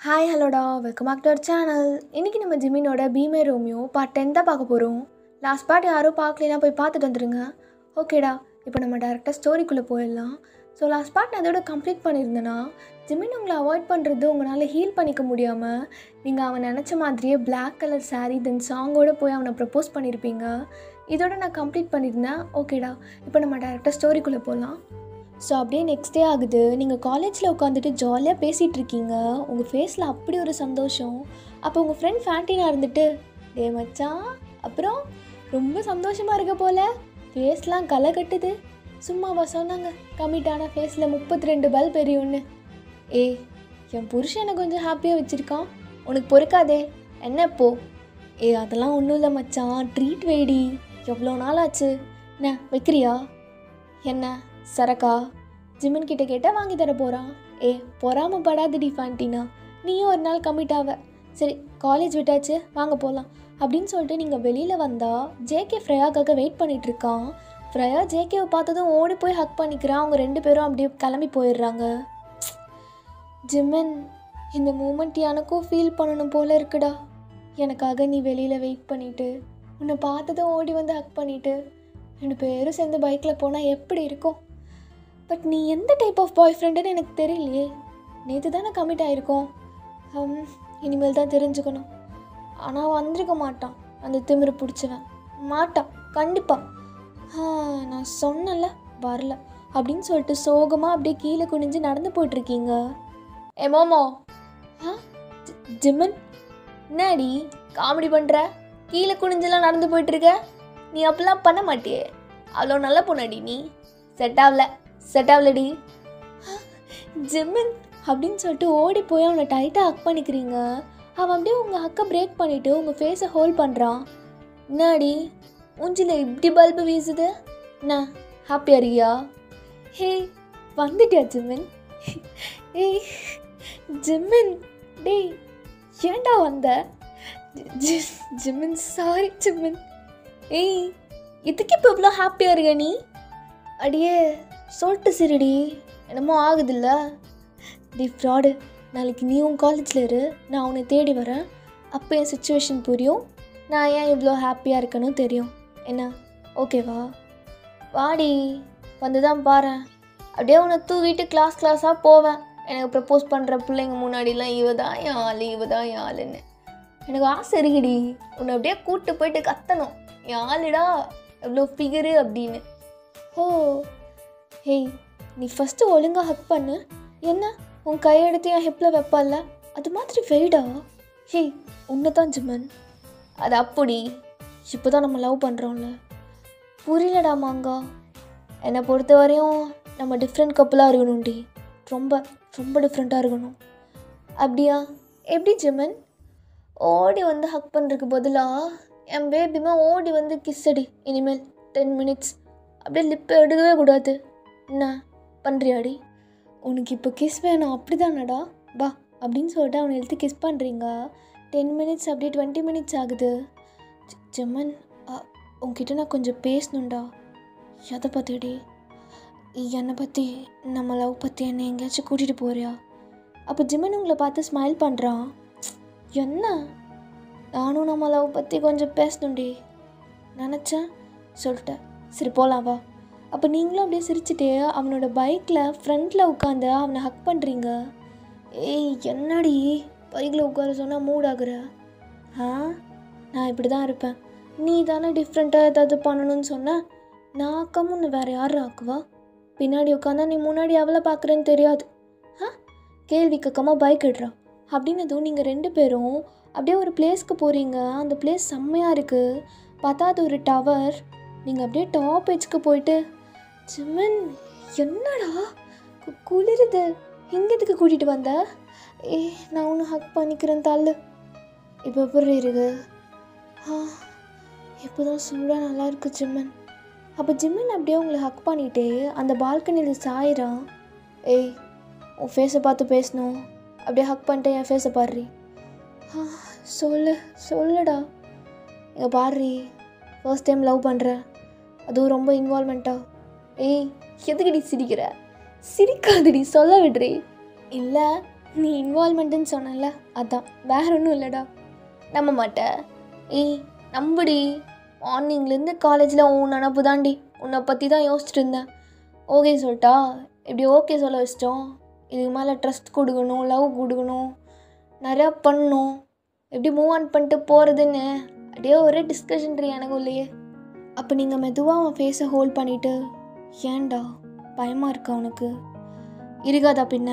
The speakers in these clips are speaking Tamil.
ஹாய் ஹலோடா welcome back to our channel இன்றைக்கி நம்ம ஜிமினோட பீமே ரோமியோ பார்ட் டென் தான் பார்க்க போகிறோம் லாஸ்ட் பார்ட் யாரும் பார்க்கலைன்னா போய் பார்த்துட்டு வந்துடுங்க ஓகேடா இப்போ நம்ம டேரெக்டாக ஸ்டோரிக்குள்ளே போயிடலாம் ஸோ லாஸ்ட் பார்ட் நான் அதோட கம்ப்ளீட் பண்ணியிருந்தேன்னா ஜிமின் உங்களை அவாய்ட் பண்ணுறது உங்களால் ஹீல் பண்ணிக்க முடியாமல் நீங்கள் அவன் நினச்ச மாதிரியே Black கலர் saree தென் சாங்கோடு போய் அவனை ப்ரப்போஸ் பண்ணியிருப்பீங்க இதோட நான் கம்ப்ளீட் பண்ணியிருந்தேன் ஓகேடா இப்போ நம்ம டேரெக்டாக ஸ்டோரிக்குள்ளே போகலாம் ஸோ அப்படியே நெக்ஸ்ட் டே ஆகுது நீங்கள் காலேஜில் உட்காந்துட்டு ஜாலியாக பேசிகிட்டு இருக்கீங்க உங்கள் ஃபேஸில் அப்படி ஒரு சந்தோஷம் அப்போ உங்கள் ஃப்ரெண்ட் ஃபேண்டினா இருந்துட்டு டே மச்சான் அப்புறம் ரொம்ப சந்தோஷமாக இருக்க போல ஃபேஸ்லாம் களை கட்டுது சும்மாவா சொன்னாங்க கம்மிட்டான ஃபேஸில் முப்பத்தி ரெண்டு பல்ப் எரியும்னு ஏய் என் புருஷனை கொஞ்சம் ஹாப்பியாக வச்சுருக்கான் உனக்கு பொறுக்காதே என்ன இப்போ ஏ அதெல்லாம் ஒன்றும் இல்லை மச்சான் ட்ரீட் வேடி எவ்வளோ நாள் ஆச்சு என்ன வைக்கிறியா என்ன சரக்கா ஜிமின் கிட்ட கேட்டால் வாங்கி தர போகிறான் ஏ பொறாமப்படாதடி ஃபேண்டினா நீயும் ஒரு நாள் கம்மிட் ஆவ சரி காலேஜ் விட்டாச்சு வாங்க போகலாம் அப்படின்னு சொல்லிட்டு நீங்கள் வெளியில் வந்தால் ஜேகே ஃப்ரையாக்காக வெயிட் பண்ணிட்டு இருக்கான் ஃப்ரையா ஜேகேவை பார்த்ததும் ஓடி போய் ஹக் பண்ணிக்கிறான் அவங்க ரெண்டு பேரும் அப்படியே கிளம்பி போயிடுறாங்க ஜிமின் இந்த மூமெண்ட் எனக்கும் ஃபீல் பண்ணணும் போல இருக்குடா எனக்காக நீ வெளியில் வெயிட் பண்ணிட்டு உன்னை பார்த்ததும் ஓடி வந்து ஹக் பண்ணிட்டு ரெண்டு பேரும் சேர்ந்து பைக்கில் போனால் எப்படி இருக்கும் பட் நீ எந்த டைப் ஆஃப் பாய் ஃப்ரெண்டுன்னு எனக்கு தெரியலையே நேற்று தானே கமிட் ஆகிருக்கோம் ஹம், இனிமேல் தான் தெரிஞ்சுக்கணும் ஆனால் அவன் வந்திருக்க மாட்டான் அந்த திமிரு பிடிச்சவன் மாட்டான் கண்டிப்பாக நான் சொன்னல வரல அப்படின்னு சொல்லிட்டு சோகமாக அப்படியே கீழே குனிஞ்சு நடந்து போயிட்டுருக்கீங்க ஏ மோமோ ஆ ஜி- ஜிம்மன் என்னடி காமெடி பண்ணுற கீழே குனிஞ்செல்லாம் நடந்து போயிட்டுருக்க நீ அப்படிலாம் பண்ண மாட்டியே அவ்வளோ நல்ல பொண்ணாடி நீ செட் ஆகல செட் ஆகலடி ஜிம்மன் அப்படின்னு சொல்லிட்டு ஓடி போய் அவனை டைட்டாக ஹக் பண்ணிக்கிறீங்க அவன் அப்படியே உங்கள் ஹக்கை பிரேக் பண்ணிவிட்டு உங்கள் ஃபேஸை ஹோல்ட் பண்ணுறான் என்னடி மூஞ்சில இப்படி பல்பு வீசுது என்ன ஹாப்பியா இருக்கியா ஹே வந்துட்டியா ஜிம்மன் ஏய் ஜிம்மன் டேய் ஏன்டா வந்த ஜி- ஜி- ஜிம்மன் சாரி ஜிம்மன் ஏய் இதுக்கு இப்போ இவ்வளோ ஹாப்பியாக இருக்க நீ அடியே சொல்லிட்டு சரிடி என்னமோ ஆகுதுல்ல டி ஃப்ராடு நாளைக்கு நீ உன் காலேஜில் இரு நான் உன்னை தேடி வரேன் அப்போ என் சுச்சுவேஷன் புரியும் நான் ஏன் இவ்வளோ ஹாப்பியாக இருக்கேன்னு தெரியும் என்ன ஓகேவா வாடி வந்து தான் பாரு அப்படியே உன்னை தூக்கிட்டு கிளாஸ் கிளாஸாக போவேன் எனக்கு ப்ரப்போஸ் பண்ணுற பிள்ளைங்க முன்னாடிலாம் இவ தான் என் ஆள் இவ தான் என் ஆளுன்னு எனக்கு ஆசை இருக்குடி உன்னை அப்படியே கூப்பிட்டு போயிட்டு கத்தணும் என் ஆளுடா எவ்வளோ ஃபிகரு அப்படின்னு ஓ ஹேய் நீ ஃபஸ்ட்டு ஒழுங்காக ஹக் பண்ணு என்ன உன் கையெடுத்து என் ஹிப்பில் வைப்பல்ல அது மாதிரி வெயிடா ஹேய் உன்னை தான் ஜிம்மன் அது அப்படி இப்போ தான் நம்ம லவ் பண்ணுறோம்ல புரியலடா மாங்கா என்னை பொறுத்த வரையும் நம்ம டிஃப்ரெண்ட் கப்பலாக இருக்கணும்டி ரொம்ப ரொம்ப டிஃப்ரெண்ட்டாக இருக்கணும் அப்படியா எப்படி ஜிம்மன் ஓடி வந்து ஹக் பண்ணுறதுக்கு பதிலாக என் பேபிமா ஓடி வந்து கிஸ் அடி இனிமேல் டென் மினிட்ஸ் அப்படியே லிப்பை எடுக்கவே கூடாது என்ன பண்ணுறியாடி உனக்கு இப்போ கிஸ் வேணும் அப்படி தானடா வா அப்படின்னு சொல்லிட்டு அவனை எடுத்து கிஸ் பண்ணுறீங்க டென் மினிட்ஸ் அப்படியே டுவெண்ட்டி மினிட்ஸ் ஆகுது ஜ- ஜெமன் அ, உன்கிட்ட நான் கொஞ்சம் பேசணும்டா எதை பற்றிடி என்னை பற்றி நம்ம லவ் பற்றி என்னை எங்கேயாச்சும் கூட்டிகிட்டு போறியா அப்போ ஜிம்மன் உங்களை பார்த்து ஸ்மைல் பண்ணுறான் என்ன நானும் நம்ம லவ் பற்றி கொஞ்சம் பேசணும்டி நினச்சேன் சொல்லிட்டேன் சரி போலாம் வா அப்போ நீங்களும் அப்படியே சிரிச்சுட்டே அவனோட பைக்கில் ஃப்ரண்ட்டில் உட்காந்து அவனை ஹக் பண்ணுறீங்க ஏய் என்னடி பைக்கில் உட்கார சொன்னால் மூட் ஆகுற ஆ நான் இப்படி தான் இருப்பேன் நீ தானே டிஃப்ரெண்ட்டாக ஏதாவது பண்ணணும்னு சொன்ன நான் ஆக்காம வேறு யார் ஆக்குவா பின்னாடி உட்காந்தா நீ முன்னாடி அவளை பார்க்குறேன்னு தெரியாது ஆ கேள்வி கக்கமாக பைக் இடுறா அப்படின்னதும் நீங்கள் ரெண்டு பேரும் அப்படியே ஒரு பிளேஸ்க்கு போகிறீங்க அந்த பிளேஸ் செம்மையாக இருக்குது பார்த்தா அது ஒரு டவர் நீங்கள் அப்படியே டாப் ஏஜ்க்கு போயிட்டு ஜிம்மன் என்னடா கு- குளிருது இங்கே எதுக்கு கூட்டிகிட்டு வந்த ஏ நான் ஒன்று ஹக் பண்ணிக்கிறேன் தள்ளு இப்போ எப்படி இருக்கு ஆ இப்போ தான் சூடாக நல்லா இருக்கு ஜிம்மன் அப்போ ஜிம்மன் அப்படியே உங்களை ஹக் பண்ணிட்டு அந்த பால்கனியில் சாயிறான் ஏய் உன் ஃபேஸை பார்த்து பேசணும் அப்படியே ஹக் பண்ணிட்டு என் ஃபேஸை பாடுறி ஆ சொல்லு சொல்லுடா இங்கே பாடுறி ஃபர்ஸ்ட் டைம் லவ் பண்ணுறேன் அதுவும் ரொம்ப இன்வால்மெண்ட்டா ஏய் எதுக்குடி சிரிக்கிற சிரிக்காதடி சொல்ல விடுறி இல்லை நீ இன்வால்மெண்ட்டுன்னு சொன்னல அதான் வேற ஒன்றும் இல்லைடா நம்ப மாட்டேன் ஏய் நம்புடி மார்னிங்லேருந்து காலேஜில் உன் நினப்பு தாண்டி உன்னை பற்றி தான் யோசிச்சுட்டு இருந்தேன் ஓகே சொல்லிட்டா இப்படி ஓகே சொல்ல வச்சிட்டோம் இதுக்கு மேலே ட்ரஸ்ட் கொடுக்கணும் லவ் கொடுக்கணும் நிறையா பண்ணணும் எப்படி மூவ் ஆன் பண்ணிட்டு போகிறதுன்னு அப்படியே ஒரே டிஸ்கஷன் எனக்கு இல்லையே அப்போ நீங்கள் மெதுவாக அவன் ஃபேஸை ஹோல்ட் பண்ணிவிட்டு ஏன்டா பயமாக இருக்கா உனக்கு இருக்காதா பின்ன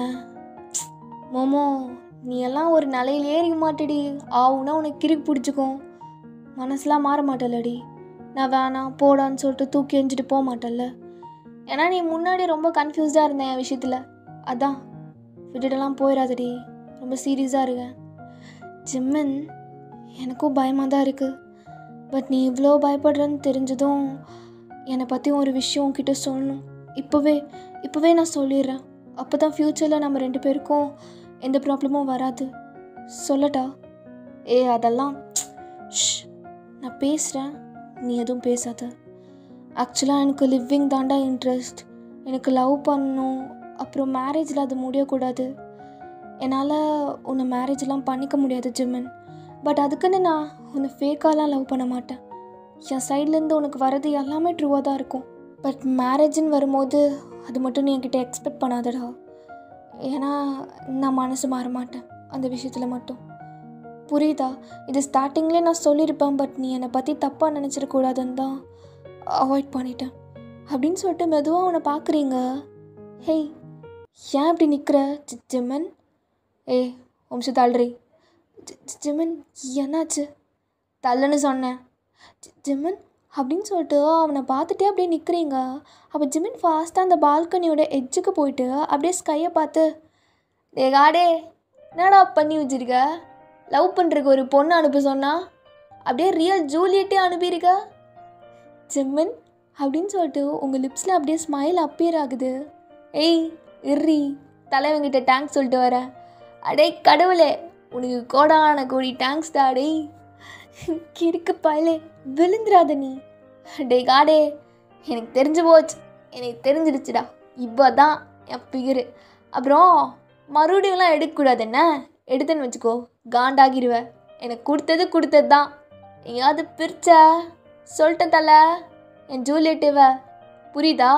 மோமோ நீ எல்லாம் ஒரு நிலையிலே இருக்க மாட்டடி ஆவுனா உனக்கு கிறுக்கு பிடிச்சிக்கும் மனசுலாம் மாற மாட்டல்லடி நான் வேணாம் போடான்னு சொல்லிட்டு தூக்கி எஞ்சிட்டு போக மாட்டல்ல ஏன்னா நீ முன்னாடி ரொம்ப கன்ஃபியூஸ்டாக இருந்தேன் என் விஷயத்தில் அதான் விட்டுட்டெல்லாம் போயிடாதடி ரொம்ப சீரியஸாக இருக்கேன் ஜிம்மன் எனக்கும் பயமாக தான் இருக்குது பட் நீ இவ்வளோ பயப்படுறன்னு தெரிஞ்சதும் என்னை பற்றி ஒரு விஷயம் உன்கிட்ட சொல்லணும் இப்போவே இப்போவே நான் சொல்லிடுறேன் அப்போ தான் ஃப்யூச்சரில் நம்ம ரெண்டு பேருக்கும் எந்த ப்ராப்ளமும் வராது சொல்லட்டா ஏ அதெல்லாம் ஷ், நான் பேசுகிறேன் நீ எதுவும் பேசாத ஆக்சுவலாக எனக்கு லிவிங் தாண்டா இன்ட்ரெஸ்ட் எனக்கு லவ் பண்ணணும் அப்புறம் மேரேஜில் அது முடியக்கூடாது என்னால் உன்னை மேரேஜ்லாம் பண்ணிக்க முடியாது ஜிம்மன் பட் அதுக்குன்னு நான் உன்னை ஃபேக்காலாம் லவ் பண்ண மாட்டேன் என் சைட்லேருந்து உனக்கு வர்றது எல்லாமே ட்ரூவாக தான் இருக்கும் பட் மேரேஜ்னு வரும்போது அது மட்டும் நீ என்கிட்ட எக்ஸ்பெக்ட் பண்ணாதடா ஏன்னா நான் மனசு மாற மாட்டேன் அந்த விஷயத்தில் மட்டும் புரியுதா இது ஸ்டார்டிங்லேயே நான் சொல்லியிருப்பேன் பட் நீ என்னை பற்றி தப்பாக நினச்சிடக்கூடாதுன்னு தான் அவாய்ட் பண்ணிட்டேன் அப்படின்னு சொல்லிட்டு மெதுவாக உன்னை பார்க்குறீங்க ஹேய் ஏன் இப்படி நிற்கிற ஜிம்மன் ஏய் வம்ச தள்ளுறி ஜிம்மன் என்னாச்சு தள்ளுன்னு சொன்னேன் ஜி- ஜிம்மன் அப்படின்னு சொல்லிட்டு அவனை பார்த்துட்டே அப்படியே நிற்கிறீங்க அப்போ ஜிமின் ஃபாஸ்ட்டாக அந்த பால்கனியோட எட்ஜுக்கு போயிட்டு அப்படியே ஸ்கையை பார்த்து டே காடே என்னடா பண்ணி வச்சிருக்க லவ் பண்ணுறக்கு ஒரு பொண்ணு அனுப்ப சொன்னா அப்படியே ரியல் ஜூலியட்டே அனுப்பியிருக்க ஜிம்மன் அப்படின்னு சொல்லிட்டு உங்கள் லிப்ஸில் அப்படியே ஸ்மைல் அப்பியர் ஆகுது ஏய் இர்ரி தலைவங்கிட்ட டேங்க்ஸ் சொல்லிட்டு வரேன் அடே கடவுளே உனக்கு கோடான கோடி டேங்க்ஸ் டாடே கிறுக்கு பயலே விழுந்துராத நீ டே காடே எனக்கு தெரிஞ்சு போச்சு எனக்கு தெரிஞ்சிடுச்சுடா இப்போ தான் என் ஃபிகரு அப்புறம் மறுபடியும்லாம் எடுக்கக்கூடாது என்ன எடுத்தேன்னு வச்சுக்கோ காண்டாகிடுவ எனக்கு கொடுத்தது கொடுத்தது தான் எங்கேயாவது பிரிச்ச சொல்லிட்டேன் தல என் ஜூலியட்டுவ புரியுதா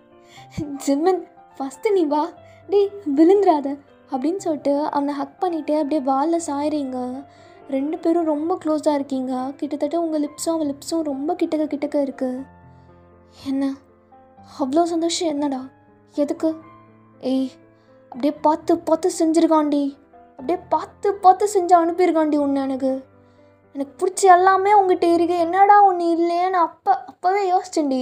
ஜிம்மன் ஃபஸ்ட்டு நீ வா டேய் விழுந்துராத அப்படின்னு சொல்லிட்டு அவனை ஹக் பண்ணிவிட்டு அப்படியே வாலில் சாயறீங்க ரெண்டு பேரும் ரொம்ப க்ளோஸாக இருக்கீங்க கிட்டத்தட்ட உங்கள் லிப்ஸும் அவன் லிப்ஸும் ரொம்ப கிட்டக்க கிட்டக்க இருக்குது என்ன அவ்வளோ சந்தோஷம் என்னடா எதுக்கு ஏய் அப்படியே பார்த்து பார்த்து செஞ்சுருக்காண்டி அப்படியே பார்த்து பார்த்து செஞ்சு அனுப்பியிருக்காண்டி உன்னை எனக்கு எனக்கு பிடிச்ச எல்லாமே உங்ககிட்ட இருக்கு என்னடா ஒன்று இல்லையேன்னு அப்போ அப்போவே யோசிச்சேன்டி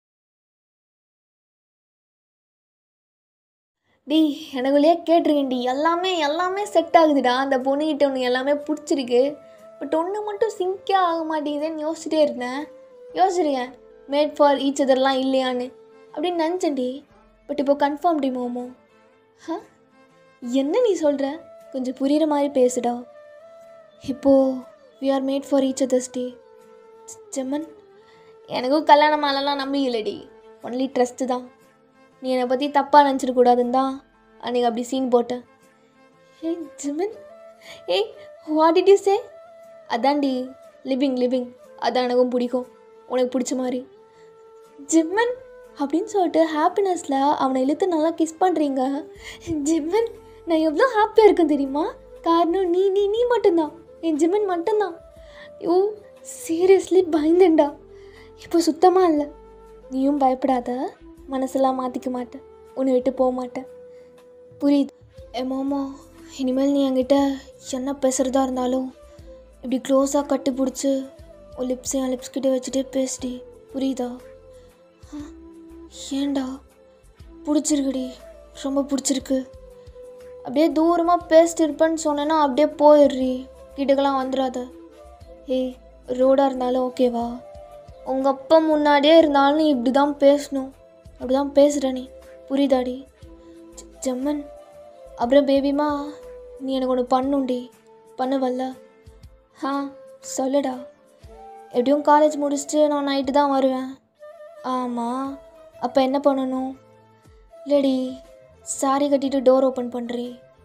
டேய் எனக்குள்ளேயே கேட்டிருக்கேன்டி எல்லாமே எல்லாமே செட் ஆகுதுடா அந்த பொண்ணுகிட்ட ஒன்று எல்லாமே பிடிச்சிருக்கு பட் ஒன்று மட்டும் சிங்கே ஆக மாட்டேங்குதுன்னு யோசிச்சுட்டே இருந்தேன் யோசிச்சிருக்கேன் மேட் ஃபார் ஈச் அதர்லாம் இல்லையான்னு அப்படின்னு நினச்சேன்டி பட் இப்போ கன்ஃபார்ம் டி மோமோ ஹ என்ன நீ சொல்கிற கொஞ்சம் புரிகிற மாதிரி பேசுடா இப்போது we are made for each others டே ஜெம்மன் எனக்கும் கல்யாணம் மேலெலாம் நம்பிக்கை இல்லடி ஒன்லி ட்ரஸ்ட்டு தான் நீ என்னை பற்றி தப்பாக நினச்சிடக்கூடாதுன்னு தான் அன்றைக்கி அப்படி சீன் போட்டேன் ஏ ஜிமன் ஏய் வாட் டிட் யூ சே அதான்டி லிவிங் லிவிங் அதான் எனக்கும் பிடிக்கும் உனக்கு பிடிச்ச மாதிரி ஜிம்மன் அப்படின்னு சொல்லிட்டு ஹாப்பினஸில் அவனை இழுத்து நல்லா கிஸ் பண்ணுறீங்க ஜிம்மன் நான் எவ்வளோ ஹாப்பியாக இருக்கேன் தெரியுமா காரணம் நீ நீ நீ மட்டும்தான் என் ஜிம்மன் மட்டும்தான் ஐயோ சீரியஸ்லி பயந்தேன்டா இப்போ சுத்தமாக இல்லை நீயும் பயப்படாத மனசெல்லாம் மாற்றிக்க மாட்டேன் உன்னை விட்டு போக மாட்டேன் புரியுது ஏ மாமா இனிமேல் நீ என்கிட்ட என்ன பேசுகிறதா இருந்தாலும் இப்படி க்ளோஸாக கட்டி பிடிச்சி உன் லிப்ஸ் என் லிப்ஸ் கிட்ட வச்சுட்டே பேசுடி புரியுதா ஆ, ஏன்டா பிடிச்சிருக்குடி ரொம்ப பிடிச்சிருக்கு அப்படியே தூரமாக பேசிட்டு இருப்பேன்னு சொன்னேன்னா அப்படியே போயிடுறி கிட்டக்கெல்லாம் வந்துடாத ஏய் ரோடாக இருந்தாலும் ஓகேவா உங்கள் அப்பா முன்னாடியே இருந்தாலும் நீ இப்படி தான் பேசணும் அப்படி தான் பேசுகிற நீ புரியுதாடி ஜ- ஜம்மன் அப்புறம் பேபிமா நீ எனக்கு ஒன்று பண்ணுண்டி பண்ணுவல்ல ஆ சொல்லுடா எப்படியும் காலேஜ் முடிச்சுட்டு நான் நைட்டு தான் வருவேன் ஆமாம் அப்போ என்ன பண்ணணும் இல்லடி சாரி கட்டிட்டு டோர் ஓப்பன் பண்ணுறி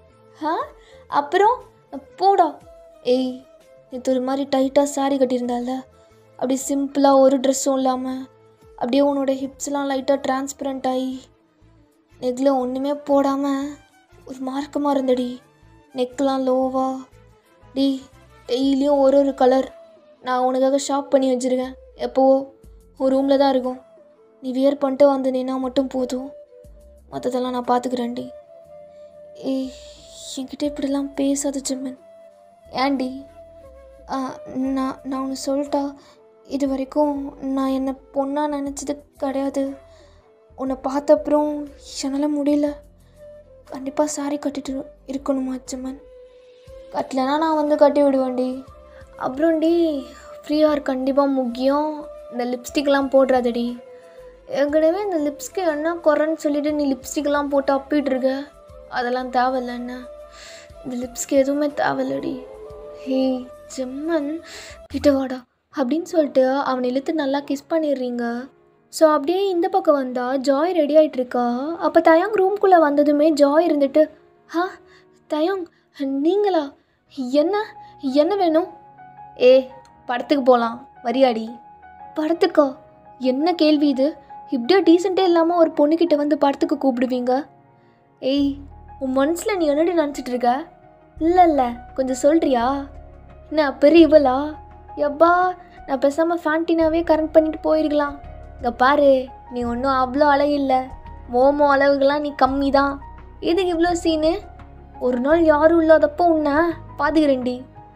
ஆ அப்புறம் போடா ஏய் நேற்று ஒரு மாதிரி டைட்டாக saree கட்டியிருந்தால அப்படியே சிம்பிளாக ஒரு ட்ரெஸ்ஸும் இல்லாமல் அப்படியே உன்னோட ஹிப்ஸ்லாம் லைட்டாக டிரான்ஸ்பரண்ட் ஆகி நெக்கில் ஒன்றுமே போடாமல் ஒரு மார்க்கமாக இருந்தடி நெக்லாம் லோவா டி டெய்லியும் ஒரு ஒரு கலர் நான் உனக்காக ஷாப் பண்ணி வச்சுருக்கேன் எப்போவோ உன் ரூமில் தான் இருக்கும் நீ வியர் பண்ணிட்டு வந்து நின்னா மட்டும் போதும் மற்றதெல்லாம் நான் பார்த்துக்கிறேன்டி ஏய் என்கிட்ட இப்படிலாம் பேசாத ஜிம்மன் ஏன்டி ஆ, நான் நான் ஒன்று சொல்லிட்டா இது வரைக்கும் நான் என்னை பொண்ணாக நினச்சது கிடையாது உன்னை பார்த்த அப்புறம் என்னால் முடியல கண்டிப்பாக சாரி கட்டிட்டு இருக்கணுமா ஜிம்மன் கட்டலைன்னா நான் வந்து கட்டி விடுவேன்டி அப்புறம்டி ஃப்ரீயாக கண்டிப்பாக முக்கியம் இந்த லிப்ஸ்டிக்லாம் போடுறாதடி ஏற்கனவே இந்த லிப்ஸ்க்கு என்ன குறைன்னு சொல்லிட்டு நீ லிப்ஸ்டிக்லாம் போட்டு அப்பிட்டு இருக்க அதெல்லாம் தேவையில்ல என்ன இந்த லிப்ஸ்க்கு எதுவுமே தேவையில்லடி ஹே ஜெம்மன் கிட்ட வாடா அப்படின்னு சொல்லிட்டு அவனை இழுத்து நல்லா கிஸ் பண்ணிடுறீங்க ஸோ அப்படியே இந்த பக்கம் வந்தா ஜாய் ரெடி ஆகிட்டு இருக்கா அப்போ தயாங் ரூம்குள்ளே வந்ததுமே ஜாய் இருந்துட்டு ஹா தயாங் நீங்களா என்ன என்ன வேணும் ஏ படத்துக்கு போகலாம் வரியாடி படத்துக்கா என்ன கேள்வி இது இப்படியே டீசெண்டே இல்லாமல் ஒரு பொண்ணுக்கிட்ட வந்து படத்துக்கு கூப்பிடுவீங்க ஏய் உன் மனசில் நீ என்னடி நினச்சிட்டு இருக்க இல்லை இல்லை கொஞ்சம் சொல்கிறியா என்ன பெரிய இவளா எப்பா நான் பேசாமல் ஃபேன்டினாவே கரண்ட் பண்ணிட்டு போயிருக்கலாம் இங்கே பாரு நீ ஒன்றும் அவ்வளோ அழகு இல்லை மோமோ அளவுகள்லாம் நீ கம்மி தான் எதுக்கு இவ்வளோ சீனு ஒரு நாள் யாரும் இல்லாதப்போ உன்னை பாத்துக்கிறேன்டி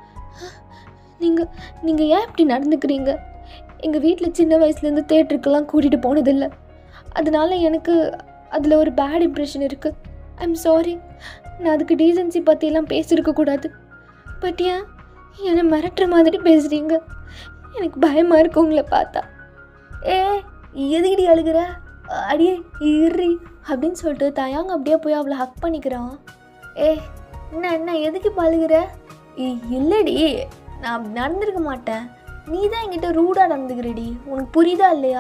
நீங்கள் நீங்கள் ஏன் இப்படி நடந்துக்கிறீங்க எங்கள் வீட்டில் சின்ன வயசுலேருந்து தேட்டருக்கெல்லாம் கூட்டிகிட்டு போனதில்லை அதனால எனக்கு அதில் ஒரு பேட் இம்ப்ரெஷன் இருக்குது ஐம் சாரி நான் அதுக்கு டீசன்சி பற்றியெல்லாம் பேசியிருக்கக்கூடாது பட் ஏன் என்னை மிரட்டுற மாதிரி பேசுகிறீங்க எனக்கு பயமாக இருக்கு உங்களை பார்த்தா ஏ எதுக்கிடி அழுகிற அடியே இறி அப்படின்னு சொல்லிட்டு தயாங்க அப்படியே போய் அவளை ஹக் பண்ணிக்கிறான் ஏ என்ன என்ன எதுக்கு இப்போ அழுகிற ஏய், இல்லடி நான் அப்படி நடந்திருக்க மாட்டேன் நீ தான் என்கிட்ட ரூடாக நடந்துக்கிறடி உனக்கு புரியுதா இல்லையா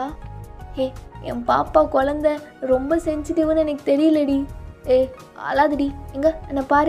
ஏ என் பாப்பா குழந்த ரொம்ப சென்சிட்டிவ்னு எனக்கு தெரியலடி ஏ அழாதடி எங்க என்னை பாரு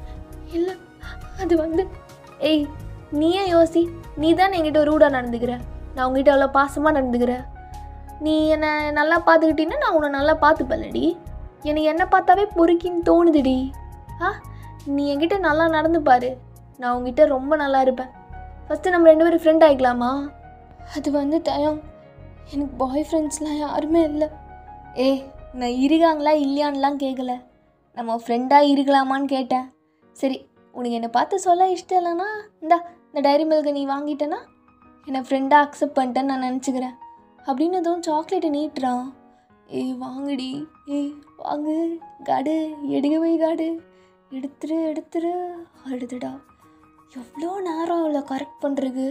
இல்லை அது வந்து ஏய் நீயே யோசி நீ தான் என்கிட்ட ரூடாக நடந்துக்கிற நான் உங்ககிட்ட அவ்வளோ பாசமாக நடந்துக்கிறேன் நீ என்னை நல்லா பார்த்துக்கிட்டீன்னா நான் உன்னை நல்லா பார்த்துப்பல்லடி எனக்கு என்னை பார்த்தாவே பொறுக்கின்னு தோணுதுடி ஆ நீ என்கிட்ட நல்லா நடந்து பாரு நான் உங்ககிட்ட ரொம்ப நல்லா இருப்பேன் ஃபஸ்ட்டு நம்ம ரெண்டு பேரும் ஃப்ரெண்ட் ஆகிக்கலாமா அது வந்து தயம் எனக்கு பாய் ஃப்ரெண்ட்ஸ்லாம் யாருமே இல்லை ஏய் நான் இருக்காங்களா இல்லையான்லாம் கேட்கல நம்ம ஃப்ரெண்டாக இருக்கலாமான்னு கேட்டேன் சரி உனக்கு என்னை பார்த்து சொல்ல இஷ்டம் இல்லைன்னா இந்தா இந்த டைரி மில்கை நீ வாங்கிட்டேன்னா என்னை ஃப்ரெண்டாக அக்செப்ட் பண்ணிட்டேன்னு நான் நினச்சிக்கிறேன் அப்படின்னு எதுவும் சாக்லேட்டை நீட்டுறான் ஏய் வாங்குடி ஏய் வாங்கு காடு எடுக்கவே காடு எடுத்துரு எடுத்துரு அழுதுடா எவ்வளோ நேரம் அவளை கரெக்ட் பண்ணுறது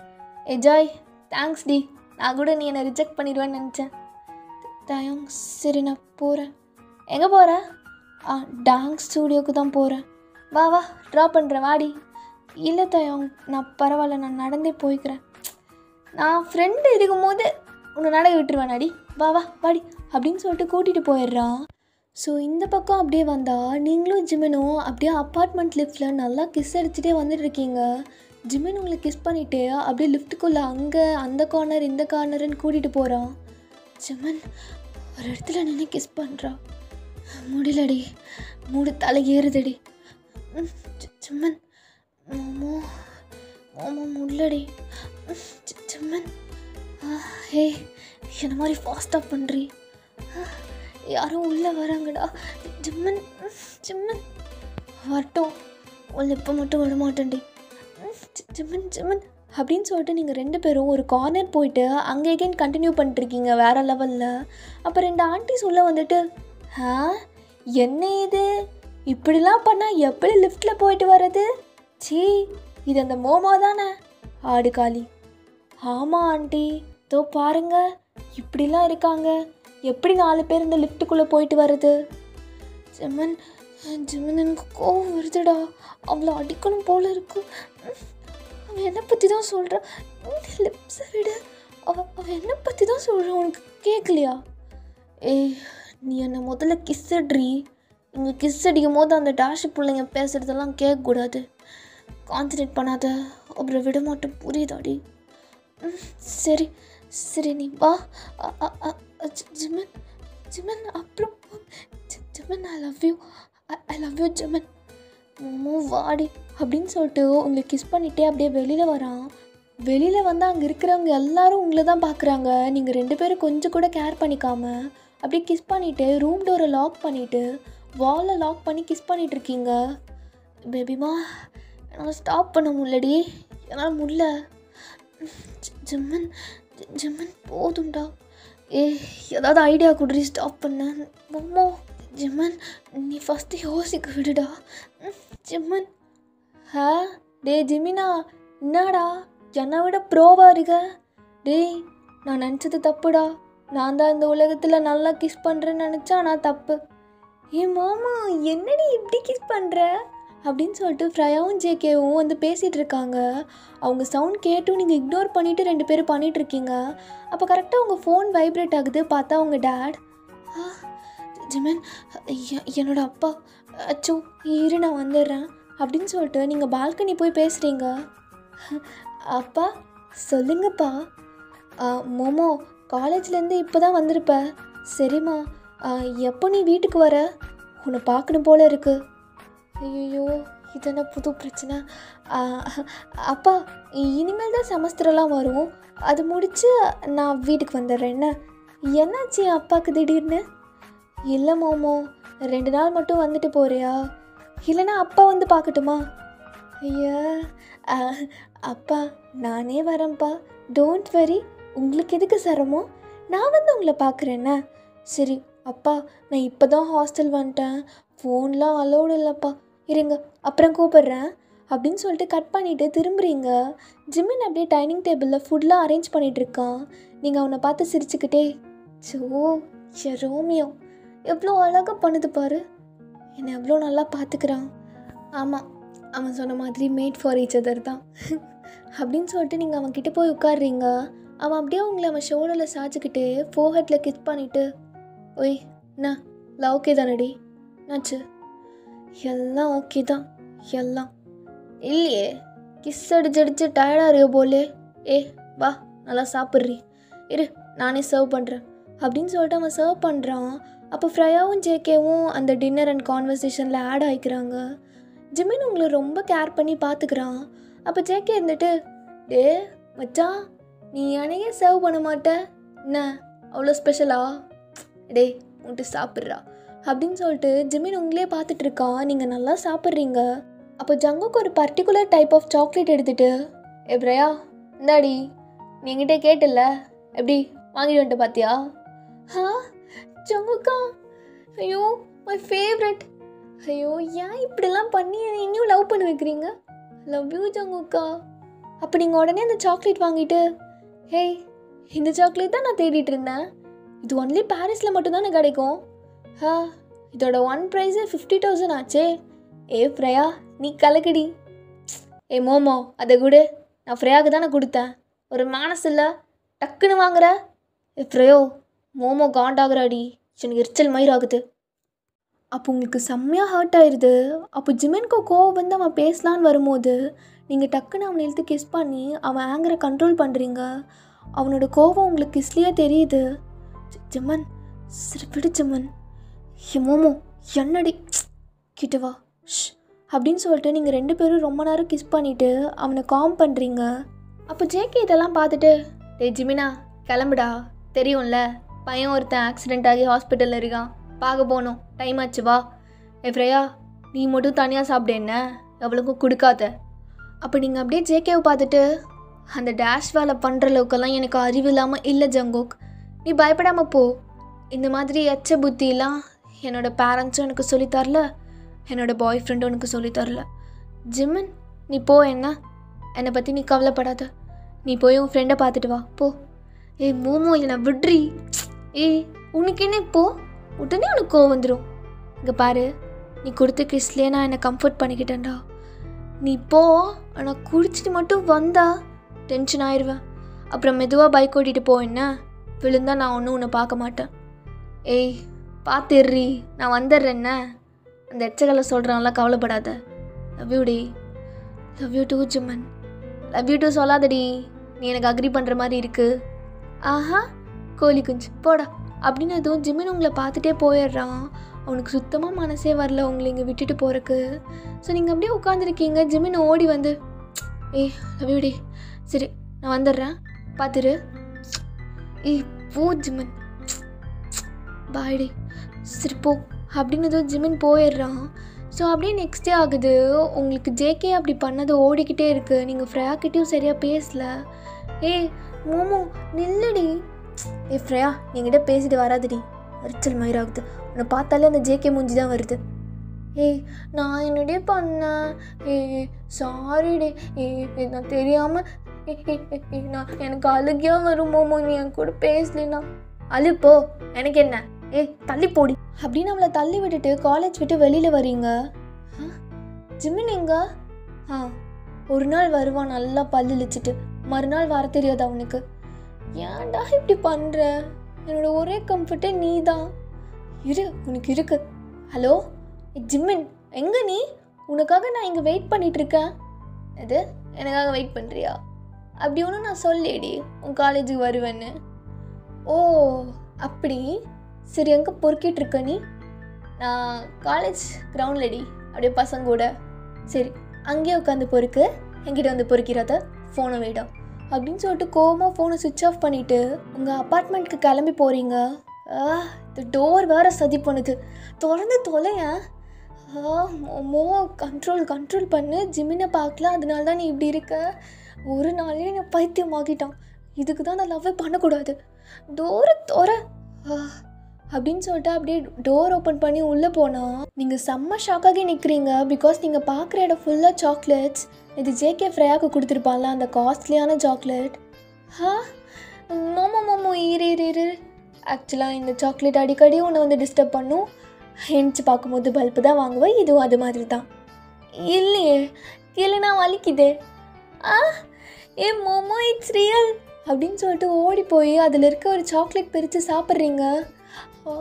ஏ ஜாய் தேங்க்ஸ் டி நான் கூட நீ என்னை ரிஜெக்ட் பண்ணிடுவேன்னு நினச்சேன் தயம் சரி நான் போகிறேன் எங்கே போகிற ஆ டான்ஸ் ஸ்டூடியோக்கு தான் போகிறேன் வா வா ட்ராப் பண்ணுறேன் வாடி இல்லை தயம் நான் பரவாயில்ல நான் நடந்தே போய்க்கிறேன் நான் ஃப்ரெண்டு இருக்கும்போது உன்னை நடக்க விட்டுருவேனாடி வா வா வாடி அப்படின்னு சொல்லிட்டு கூட்டிகிட்டு போயிடுறான் ஸோ இந்த பக்கம் அப்படியே வந்தா நீங்களும் ஜிமினும் அப்படியே அப்பார்ட்மெண்ட் லிஃப்ட்டில் நல்லா கிஸ் அடிச்சுட்டே வந்துட்டு இருக்கீங்க ஜிமின் உங்களை கிஸ் பண்ணிவிட்டு அப்படியே லிஃப்ட்டுக்குள்ளே அங்கே அந்த கார்னர் இந்த கார்னர்னு கூட்டிகிட்டு போகிறான் ஜிமன் ஒரு இடத்துல நின்று கிஸ் பண்ணுறான் முடியலடி மூடு தலை ஏறுதடி ம், ஜி- ஜிம்மன் மோமோ மோமோ முடியலடி ம், ஜி- ஜிம்மன் ஆ, ஹே என்ன மாதிரி ஃபாஸ்ட்டாக பண்ணுறி யாரோ உள்ளே வராங்கடா ஜிம்மன் ம், ஜிம்மன் வரட்டும் உள்ள இப்போ மட்டும் விட மாட்டேன்டி ம், ஜி- ஜிம்மன் ஜிம்மன் அப்படின்னு சொல்லிட்டு நீங்கள் ரெண்டு பேரும் ஒரு கார்னர் போயிட்டு அங்கே எகைன் கண்டினியூ பண்ணிட்டுருக்கீங்க வேறு லெவலில் அப்போ ரெண்டு ஆண்டிஸ் உள்ளே வந்துட்டு ஆ என்ன இது இப்படிலாம் பண்ணால் எப்படி லிஃப்ட்டில் போயிட்டு வர்றது சீ இது அந்த மோமா தானே ஆடு காலி ஆமாம் ஆண்டி தோ பாருங்க இப்படிலாம் இருக்காங்க எப்படி நாலு பேர் இந்த லிஃப்ட்டுக்குள்ளே போயிட்டு வர்றது ஜெமன் ஜெமன் எனக்கு கோவம் வருதுடா அவளை அடிக்கணும் போல இருக்கு உம், அவன் என்னை பற்றி தான் சொல்கிறான் லிப்ஸை விட அவ அவன் என்னை பற்றி தான் சொல்கிறான் உனக்கு கேட்கலையா ஏய் நீ என்னை முதல்ல கிஸ்ஸட்ரி இங்கே கிஸ் அடிக்கும் போது அந்த டாஷ் பிள்ளைங்க பேசுகிறதெல்லாம் கேட்கக்கூடாது கான்சன்ட்ரேட் பண்ணாத அப்புறம் விட மாட்டேன் புரியுதாடி ம், சரி சரி நீ வா அ- அ- அ- ஜி- ஜிமன் ஜிமன் அப்புறம் ஜி- Jimin I love you I love you Jimin மோ வாடி அப்படின்னு சொல்லிட்டு உங்களை கிஸ் பண்ணிட்டே அப்படியே வெளியில் வரான் வெளியில் வந்து அங்கே இருக்கிறவங்க எல்லாரும் உங்களை தான் பார்க்குறாங்க நீங்கள் ரெண்டு பேரும் கொஞ்சம் கூட கேர் பண்ணிக்காம அப்படியே கிஸ் பண்ணிவிட்டு ரூம் டோரை லாக் பண்ணிவிட்டு வாலை லாக் பண்ணி கிஸ் பண்ணிட்டு இருக்கீங்க பேபிமா என்னால் ஸ்டாப் பண்ண முடியலடி என்னால் முடியல ஜி- ஜிம்மன் ஜி- ஜிம்மன் போதும்டா ஏ ஏதாவது ஐடியா கொடுறி ஸ்டாப் பண்ண மோமோ ஜிம்மன் நீ ஃபஸ்ட்டு யோசிக்க விடுடா ம், ஜிம்மன் ஹா டே ஜிமினா என்னடா என்னை விட ப்ரோவா இருக்க டேய் நான் நினச்சது தப்புடா நான் தான் இந்த உலகத்தில் நல்லா கிஸ் பண்ணுறேன்னு நினச்சா நான் தப்பு ஏ மாமா என்னடி இப்படி கிஸ் பண்ணுற அப்படின்னு சொல்லிட்டு ஃப்ரையாவும் ஜேகேவும் வந்து பேசிகிட்டு இருக்காங்க அவங்க சவுண்ட் கேட்டும் நீங்கள் இக்னோர் பண்ணிவிட்டு ரெண்டு பேரும் பண்ணிட்டு இருக்கீங்க அப்போ கரெக்டாக உங்கள் ஃபோன் வைப்ரேட் ஆகுது பார்த்தா உங்க டேட் ஜிமன் எ- என்னோட அப்பா அச்சோ இரு நான் வந்துடுறேன் அப்படின்னு சொல்லிட்டு நீங்கள் பால்கனி போய் பேசுகிறீங்க அப்பா சொல்லுங்கப்பா ஆ, மோமோ காலேஜ்லேருந்து இப்போ தான் வந்திருப்ப சரிம்மா ஆ, எப்போ நீ வீட்டுக்கு வர உன்னை பார்க்கணும் போல இருக்கு ஐயோ இது என்ன புது பிரச்சனை ஆ, அப்பா இனிமேல் தான் செமஸ்டரெல்லாம் வரும் அது முடித்து நான் வீட்டுக்கு வந்துடுறேன் என்ன என்னாச்சு என் அப்பாவுக்கு திடீர்னு இல்லை மோமோ ரெண்டு நாள் மட்டும் வந்துட்டு போறியா இல்லைன்னா அப்பா வந்து பார்க்கட்டுமா ஐயா ஆ, அப்பா நானே வரேன்ப்பா டோன்ட் வரி உங்களுக்கு எதுக்கு சிரமம் நான் வந்து உங்களை பார்க்குறேன்னா சரி அப்பா நான் இப்போ தான் ஹாஸ்டல் வந்துட்டேன் ஃபோன்லாம் அலோடு இல்லைப்பா இருங்க அப்புறம் கூப்பிடுறேன் அப்படின்னு சொல்லிட்டு கட் பண்ணிவிட்டு திரும்புறீங்க ஜிம்மின் அப்படியே டைனிங் டேபிளில் ஃபுட்லாம் அரேஞ்ச் பண்ணிட்டு இருக்கான் நீங்கள் அவனை பார்த்து சிரிச்சுக்கிட்டே சோ என் ரோமியோ எவ்வளோ அழகாக பண்ணுது பாரு என்னை எவ்வளோ நல்லா பார்த்துக்கிறான் ஆமாம் அவன் சொன்ன மாதிரி மேட் ஃபார் ஈச் அதர் தான் அப்படின்னு சொல்லிட்டு நீங்கள் அவன் கிட்ட போய் உட்காடுறீங்க அவன் அப்படியே உங்களை அவன் ஷோல்டரில் சாய்ச்சிக்கிட்டு ஃபோஹெட்டில் கிஸ் பண்ணிவிட்டு ஒய் என்ன எல்லாம் ஓகே தானடி என்னாச்சு எல்லாம் ஓகே தான் எல்லாம் இல்லையே கிஸ் அடிச்சு அடிச்சு டயர்டாக இருக்க போலே ஏ வா நல்லா சாப்பிட்றி இரு நானே சர்வ் பண்ணுறேன் அப்படின்னு சொல்லிட்டு அவன் சர்வ் பண்ணுறான் அப்போ ஃப்ரையாவும் ஜேகேவும் அந்த டின்னர் அண்ட் கான்வர்சேஷனில் ஆட் ஆகிக்கிறாங்க ஜிமின் உங்களை ரொம்ப கேர் பண்ணி பார்த்துக்கிறான் அப்போ ஜேகே இருந்துட்டு டே மச்சான் நீ அன்னைக்கே சர்வ் பண்ண மாட்ட என்ன அவ்வளோ ஸ்பெஷலா டே உன்ட்டு சாப்பிட்றா அப்படின்னு சொல்லிட்டு ஜிமின் உங்களே பார்த்துட்டு இருக்கான் நீங்கள் நல்லா சாப்பிட்றீங்க அப்போ ஜங்குக்கு ஒரு பர்டிகுலர் டைப் ஆஃப் சாக்லேட் எடுத்துட்டு ஏ பிரயா இந்தாடி நீ என்கிட்ட கேட்டில்ல எப்படி வாங்கிட்டு வந்துட்டு பார்த்தியா ஹா ஜங்குக்கா ஐயோ மை ஃபேவரட் ஐயோ ஏன் இப்படிலாம் பண்ணி என்னை இன்னும் லவ் பண்ண வைக்கிறீங்க லவ் யூ ஜங்குக்கா அப்போ நீங்கள் உடனே அந்த சாக்லேட் வாங்கிட்டு ஹேய் இந்த சாக்லேட் தான் நான் தேடிட்டு இருந்தேன் இது ஒன்லி பாரிஸில் மட்டும்தானே கிடைக்கும் ஹா இதோட ஒன் ப்ரைஸே ஃபிஃப்டி தௌசண்ட் ஆச்சே ஏ ஃப்ரையா நீ கலக்கடி ஏ மோமோ அதை கொடு நான் ஃப்ரையாவுக்கு தானே கொடுத்தேன் ஒரு மானஸ் இல்லை டக்குன்னு வாங்குற ஏ ஃப்ரையோ மோமோ காண்டாகிறாடி எனக்கு எரிச்சல் மயிர் ஆகுது அப்போ உங்களுக்கு செம்மையாக ஹர்ட் ஆயிடுது அப்போ ஜிமென்கோ கோவம் வந்து அவன் பேசலான்னு வரும்போது நீங்கள் டக்குன்னு அவனை இழுத்து கிஸ் பண்ணி அவன் ஆங்கரை கண்ட்ரோல் பண்ணுறீங்க அவனோட கோவம் உங்களுக்கு கிஸ்லேயே தெரியுது ஜி- ஜிம்மன் சரி விடு ஜிம்மன் ஏ மோமோ என்னடி கிட்ட வா ஷ் அப்படின்னு சொல்லிட்டு நீங்கள் ரெண்டு பேரும் ரொம்ப நேரம் கிஸ் பண்ணிவிட்டு அவனை காம் பண்ணுறீங்க அப்போ ஜேகே இதெல்லாம் பார்த்துட்டு டேய் ஜிமினா கிளம்புடா தெரியும்ல பையன் ஒருத்தன் ஆக்சிடென்ட் ஆகி ஹாஸ்பிட்டலில் இருக்கான் பார்க்க போகணும் டைம் ஆச்சு வா ஏ ஃப்ரையா நீ மட்டும் தனியாக சாப்பிடு என்ன எவ்வளோக்கும் கொடுக்காத அப்போ நீங்கள் அப்படியே ஜேகேவை பார்த்துட்டு அந்த டேஷ் வேலை பண்ணுற அளவுக்கெல்லாம் எனக்கு அறிவு இல்லாமல் இல்லை ஜங்கோக் நீ பயப்படாமல் போ இந்த மாதிரி எச்ச புத்திலாம் என்னோட பேரண்ட்ஸும் எனக்கு சொல்லித் தரல என்னோட பாய் ஃப்ரெண்டும் எனக்கு சொல்லித் தரல ஜிம்மன் நீ போ என்ன என்னை பற்றி நீ கவலைப்படாத நீ போய் உன் ஃப்ரெண்டை பார்த்துட்டு வா போ ஏய் மோமோ என்னை விட்ரி ஏய் உனக்கு என்ன இப்போ உடனே உனக்கு கோவம் வந்துடும் இங்கே பாரு நீ கொடுத்த கிஸ்லேயே நான் என்னை கம்ஃபர்ட் பண்ணிக்கிட்டேன்டா நீ போ ஆனால் குடிச்சிட்டு மட்டும் வந்தா டென்ஷன் ஆயிடுவேன் அப்புறம் மெதுவாக பைக் ஓட்டிட்டு போ என்ன விழுந்தா நான் ஒன்றும் உன்னை பார்க்க மாட்டேன் ஏய் பார்த்துடுறி நான் வந்துடுறேன் என்ன அந்த எச்சகளை சொல்கிறான்லாம் கவலைப்படாத லவ் யூ டி love you too Jimin love you too சொல்லாதடி நீ எனக்கு அக்ரி பண்ணுற மாதிரி இருக்கு ஆஹா கோழி குஞ்சு போடா அப்படின்னு எதுவும் ஜிம்மின் உங்களை பார்த்துட்டே போயிடுறான் அவனுக்கு சுத்தமாக மனசே வரல உங்களை இங்கே விட்டுட்டு போகிறக்கு ஸோ நீங்கள் அப்படியே உட்காந்துருக்கீங்க ஜிம்மின் ஓடி வந்து ஏய் லவ் யூ டி சரி நான் வந்துடுறேன் பார்த்துரு ஏய் போ ஜிம்மன் பாய்டி சரி போ அப்படின்னு ஏதோ ஜிமின் போயிடுறான் ஸோ அப்படியே நெக்ஸ்ட் டே ஆகுது உங்களுக்கு ஜேகே அப்படி பண்ணது ஓடிக்கிட்டே இருக்கு நீங்கள் ஃப்ரேயாக்கிட்டையும் சரியாக பேசல ஏய் மோமோ நில்லுடி ஏ ஃப்ரேயா என்கிட்ட பேசிட்டு வராதுடி அரிச்சல் மயிராகுது உன்னை பார்த்தாலே அந்த ஜேகே மூஞ்சி தான் வருது ஏய் நான் என்னடே பண்ணேன் ஏ சாரிடே ஏ நான் தெரியாமல் நான் எனக்கு அழுகியாக வரும் மோமோ நீ என் கூட பேசலனா அழுப்போ எனக்கு என்ன ஏய் தள்ளி போடி அப்படின்னு நம்மளை தள்ளி விட்டுட்டு காலேஜ் விட்டு வெளியில் வரீங்க ஆ, ஜிமின் எங்க ஆ ஒரு நாள் வருவான் நல்லா பல்லு இழிச்சிட்டு மறுநாள் வர தெரியாது அவனுக்கு ஏன்டா இப்படி பண்ணுற என்னோட ஒரே கம்ஃபர்ட்டே நீ தான் இரு உனக்கு இருக்கு ஹலோ ஏய், ஜிம்மின் எங்க நீ உனக்காக நான் இங்கே வெயிட் பண்ணிட்டு இருக்கேன் எது எனக்காக வெயிட் பண்ணுறியா அப்படி ஒன்றும் நான் சொல்லேடி உன் காலேஜுக்கு வருவேன்னு ஓ அப்படி சரி எங்கே பொறுக்கிட்டு இருக்க நீ நான் காலேஜ் கிரவுண்ட்லடி அப்படியே பசங்க கூட சரி அங்கேயே உட்காந்து பொறுக்கு என்கிட்ட வந்து பொறுக்கிறத ஃபோனை வைடா அப்படின்னு சொல்லிட்டு கோவமாக ஃபோனை சுவிட்ச் ஆஃப் பண்ணிவிட்டு உங்கள் அப்பார்ட்மெண்ட்க்கு கிளம்பி போகிறீங்க இந்த டோர் வேற சதி பண்ணுது திறந்து தொலையேன் மோ கண்ட்ரோல் கண்ட்ரோல் பண்ணு ஜிம்மினை பார்க்கல அதனால தான் நீ இப்படி இருக்க ஒரு நாளே என்னை பைத்தியமாக்கிட்டான் இதுக்கு தான் நான் லவ்வே பண்ணக்கூடாது டோரை தோற அப்படின்னு சொல்லிட்டு அப்படியே டோர் ஓப்பன் பண்ணி உள்ளே போனால் நீங்கள் செம்ம ஷாக்காகி நிற்கிறீங்க பிகாஸ் நீங்கள் பார்க்குற இடம் ஃபுல்லாக சாக்லேட்ஸ் இது ஜேகே ஃப்ரையாக்கு கொடுத்துருப்பான்ல அந்த காஸ்ட்லியான சாக்லேட் ஹா மோமோ மோமோ இரு இரு இரு ஆக்சுவலாக இந்த சாக்லேட் அடிக்கடி உன்னை வந்து டிஸ்டர்ப் பண்ணும் ஹென்ச்சு பார்க்கும்போது பல்பு தான் வாங்குவேன் இதுவும் அது மாதிரி தான் இல்லையே இல்லைனா வலிக்குதே ஆ ஏ மோமோ இட்ஸ் ரியல் அப்படின்னு சொல்லிட்டு ஓடி போய் அதில் இருக்க ஒரு சாக்லேட் பிரித்து சாப்பிட்றீங்க ஆ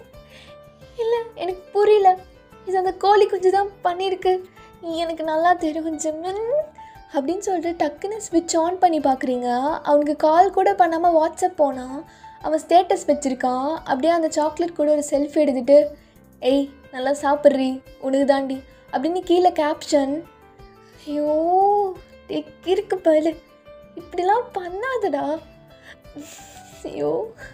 இல்லை எனக்கு புரியல இது அந்த கோழி குஞ்சு தான் பண்ணியிருக்கு எனக்கு நல்லா தெரியும் ஜிம்மன் அப்படின்னு சொல்லிட்டு டக்குன்னு ஸ்விட்ச் ஆன் பண்ணி பார்க்குறீங்க அவனுக்கு கால் கூட பண்ணாமல் வாட்ஸ்அப் போனான் அவன் ஸ்டேட்டஸ் வச்சுருக்கான் அப்படியே அந்த சாக்லேட் கூட ஒரு செல்ஃபி எடுத்துட்டு ஏய் நல்லா சாப்பிட்றி உனக்கு தாண்டி அப்படின்னு கீழே கேப்ஷன் ஐயோ டெக் இருக்கு பலு இப்படிலாம் பண்ணாதடா ஐயோ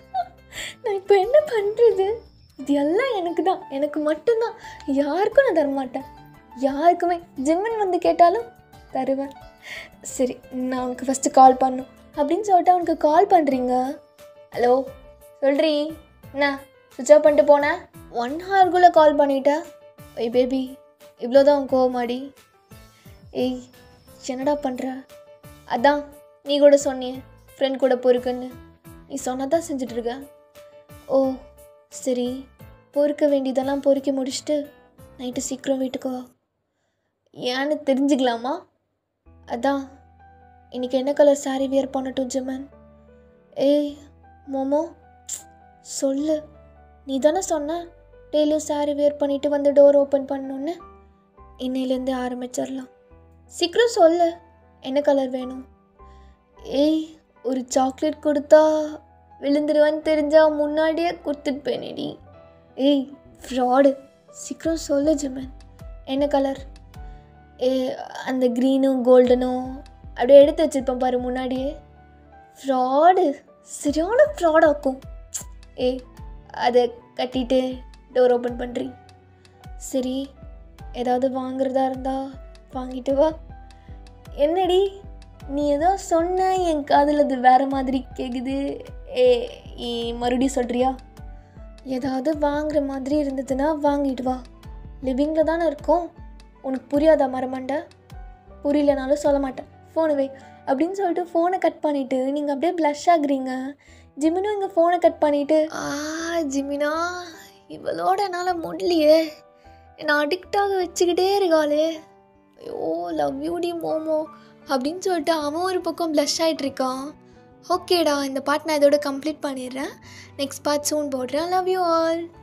நான் இப்போ என்ன பண்ணுறது இது எல்லாம் எனக்கு தான் எனக்கு மட்டும்தான் யாருக்கும் நான் தரமாட்டேன் யாருக்குமே ஜிம்மன் வந்து கேட்டாலும் தருவேன் சரி நான் அவனுக்கு ஃபஸ்ட்டு கால் பண்ணும் அப்படின்னு சொல்லிட்டு அவனுக்கு கால் பண்ணுறீங்க ஹலோ சொல்கிறீ என்ன சுவிச் ஆஃப் பண்ணிட்டு போனேன் ஒன் ஹவர்க்குள்ளே கால் பண்ணிட்டேன் ஒய் பேபி இவ்வளோதான் உன் கோவமாடி ஏய் என்னடா பண்ணுற அதான் நீ கூட சொன்னியே ஃப்ரெண்ட் கூட பொறுக்குன்னு நீ சொன்னதான் செஞ்சிட்ருக்க ஓ சரி பொறுக்க வேண்டியதெல்லாம் பொறுக்கி முடிச்சுட்டு நைட்டு சீக்கிரம் வீட்டுக்கு வா ஏன்னு தெரிஞ்சுக்கலாமா அதான் இன்னைக்கு என்ன கலர் saree வியர் பண்ணட்டும் ஜிமன் ஏய் மோமோ சொல்லு நீ தானே சொன்ன டெய்லியும் saree வியர் பண்ணிட்டு வந்து டோர் ஓப்பன் பண்ணணுன்னு இன்னையிலேருந்து ஆரம்பிச்சிடலாம் சீக்கிரம் சொல்லு என்ன கலர் வேணும் ஏய் ஒரு சாக்லேட் கொடுத்தா விழுந்துருவான்னு தெரிஞ்சா முன்னாடியே கொடுத்துட்டு போயினேடி ஏய் ஃப்ராடு சீக்கிரம் சொல்லு ஜிமன் என்ன கலர் ஏ அந்த க்ரீனும் கோல்டனும் அப்படியே எடுத்து வச்சிருப்பேன் பாரு முன்னாடியே ஃப்ராடு சரியான ஃப்ராடாக்கும் ஏய் அதை கட்டிட்டு டோர் ஓப்பன் பண்ணுறி சரி ஏதாவது வாங்குறதா இருந்தா வாங்கிட்டு வா என்னடி நீ ஏதோ சொன்ன என் காதில் அது வேற மாதிரி கேட்குது ஏ நீ மறுபடியும் சொல்கிறியா ஏதாவது வாங்குற மாதிரி இருந்ததுன்னா வாங்கிட்டு வா லிவிங்கில் தானே இருக்கோம் உனக்கு புரியாதா மரமண்டை புரியலனாலும் சொல்ல மாட்டேன் ஃபோனை வை அப்படின்னு சொல்லிட்டு ஃபோனை கட் பண்ணிவிட்டு நீங்கள் அப்படியே ப்ளஷ் ஆகுறீங்க ஜிமினும் இங்கே ஃபோனை கட் பண்ணிவிட்டு ஆ ஜிமினா இவளோட என்னால் முடியலையே என்னை அடிக்டாக வச்சுக்கிட்டே இருக்காளே ஐயோ லவ் யூ டி மோமோ அப்படின்னு சொல்லிட்டு அவன் ஒரு பக்கம் ப்ளஷ் ஆகிட்டு இருக்கான் ஓகேடா இந்த பார்ட் நான் இதோட கம்ப்ளீட் பண்ணிடுறேன் நெக்ஸ்ட் பார்ட் சூன் போடுறேன் லவ் யூ ஆல்